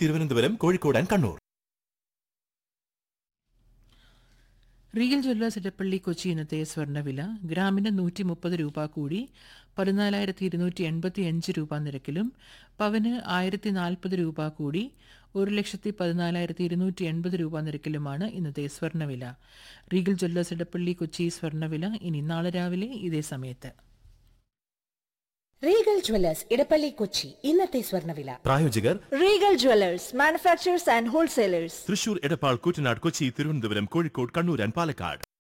Thiruvananthapuram Kozhikode and Kannur Regal Jewellers Edappally Kochi ഇന്നത്തെ സ്വർണ്ണവില ഗ്രാമിന് നൂറ്റി മുപ്പത് രൂപ കൂടി പതിനാലായിരത്തി ഇരുന്നൂറ്റി എൺപത്തി അഞ്ച് രൂപ നിരക്കിലും പവന് ആയിരത്തി നാൽപ്പത് രൂപ കൂടി ഒരു ലക്ഷത്തി പതിനാലായിരത്തി ഇരുന്നൂറ്റി എൺപത് രൂപ നിരക്കിലുമാണ് ഇന്നത്തെ സ്വർണ്ണവില റീഗൽ ജ്വല്ലേഴ്സ് ഇടപ്പള്ളി കൊച്ചി സ്വർണ്ണവില ഇനി നാളെ രാവിലെ ഇതേ സമയത്ത് റീഗൽ ജ്വല്ലേഴ്സ് ഇടപ്പള്ളി കൊച്ചി ഇന്നത്തെ സ്വർണ്ണവില പ്രായോജകർ Regal Jewelers, manufacturers and wholesalers. Thrissur Edappal Koottanad Kochi Thiruvananthapuram Kozhikode Kannur and Palakkad